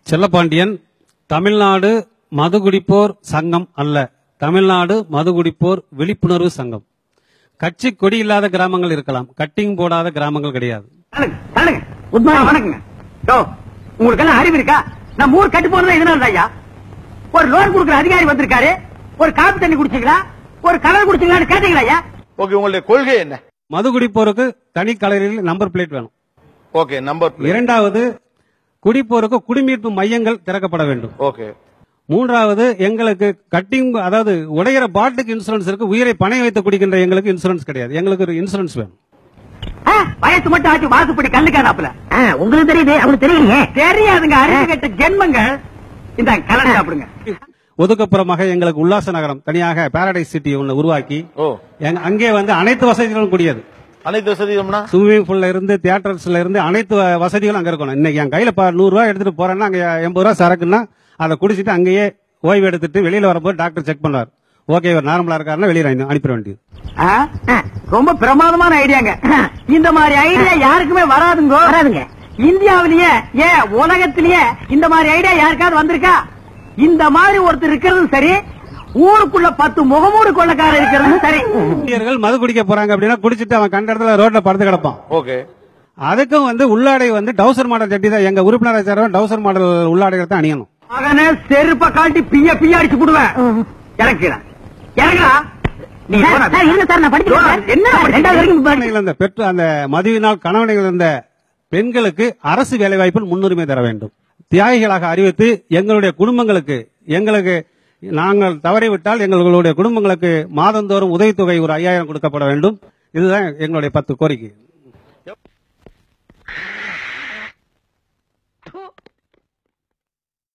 செல்லப்பாண்டியன் தமிழ்நாடு மதுகுடிப்போர் சங்கம் அல்ல தமிழ்நாடு மதுகுடிப்போர் விழிப்புணர்வு சங்கம் கட்சி கொடி இல்லாத கிராமங்கள் இருக்கலாம் கட்டிங் போடாத கிராமங்கள் கிடையாது குட் மார்னிங் வணக்கங்க யோ உங்களுக்கு எல்லாம் அறிவு இருக்கா நம்ம ஊர் கட்டு போனது இதனால ஐயா ஒரு லோன் கொடுக்குற அதிகாரி வந்திருக்காரு ஒரு காப்பி தண்ணி குடிச்சீங்களா ஒரு கலர் குடிச்சீங்களான்னு கேட்டீங்களா ஐயா ஓகே உங்களுடைய கொள்கை என்ன மது குடிப்போருக்கு தனி கலரில் நம்பர் பிளேட் வேணும் ஓகே நம்பர் இரண்டாவது குடிப்போருக்கு குடிமீட்பு மையங்கள் திறக்கப்பட வேண்டும் ஓகே மூன்றாவது எங்களுக்கு கட்டிங் அதாவது உடையிற பாட்டுக்கு இன்சூரன்ஸ் இருக்கு உயிரை பணை வைத்து குடிக்கின்ற எங்களுக்கு இன்சூரன்ஸ் கிடையாது எங்களுக்கு ஒரு இன்சூரன்ஸ் வேணும் ஆ, வயசு மட்டும் ஆச்சு வாசுப்படி கண்ணுக்காதாப்புல உங்களுக்கு தெரியுது அவங்களுக்கு தெரியலையே தெரியாதுங்க அறிவு கெட்ட ஜென்மங்கள் இந்த கலர் சாப்பிடுங்க ஒதுக்கப்புறமாக எங்களுக்கு உல்லாச நகரம் தனியாக பாரடைஸ் சிட்டி ஒன்று உருவாக்கி ஓ எங்க- அங்கே வந்து அனைத்து வசதிகளும் கூடியது அனைத்து வசதியும்னா ஸ்விம்மிங் பூல்ல இருந்து தியேட்டர்ஸ்ல இருந்து அனைத்து வ- வசதிகளும் அங்க இருக்கணும் இன்னைக்கு என் கையில ப- நூறு ரூபாய் எடுத்துட்டு போறேன்னா அங்க எண்பது ரூபாய் சரக்குன்னா அதை குடிச்சிட்டு அங்கேயே ஓய்வு எடுத்துட்டு வெளியில வரும்போது டாக்டர் செக் பண்ணுவார் ஓகே இவர் நார்மலா இருக்காருன்னா வெளியில அனுப்பிட வேண்டியது ஆ, ஆ, ரொம்ப பிரமாதமான ஐடியாங்க இந்த மாதிரி ஐடியா யாருக்குமே வராதுங்க வராதுங்க இந்தியாவிலேயே ஏன் உலகத்திலேயே இந்த மாதிரி ஐடியா யாருக்காவது வந்திருக்கா இந்த மாதிரி ஒருத்தர் இருக்கிறதும் சரி ஊருக்குள்ள பத்து முகமூடு கொள்ளக்காரர் இருக்கிறதும் சரி இந்தியர்கள் மது குடிக்க போறாங்க அப்படின்னா குடிச்சிட்டு அவன் கண்ட இடத்துல ரோட்ல படுத்து கிடப்பான் ஓகே அதுக்கும் வந்து உள்ளாடை வந்து டவுசர் மாடல் சட்டி தான் எங்க உறுப்பினரை சேர்வன் டவுசர் மாடல் உள்ளாடைகள் தான் அணியணும் மகனே செருப்ப காட்டி பிய பிய அடிச்சு போடுவேன் இறக்குறேன் இறங்குறா நீ போடா. என்ன ரெண்டாவது வரைக்கும் கணவனை இழந்த பெற்று அந்த மதுவினால் கணவனை இழந்த பெண்களுக்கு அரசு வேலைவாய்ப்பில் முன்னுரிமை தர வேண்டும் தியாகிகளாக அறிவித்து எங்களுடைய குடும்பங்களுக்கு எங்களுக்கு நாங்கள் தவறிவிட்டால் எங்களுடைய குடும்பங்களுக்கு மாதந்தோறும் உதவித்தொகை ஒரு ஐயாயிரம் கொடுக்கப்பட வேண்டும் இதுதான் எங்களுடைய பத்து கோரிக்கை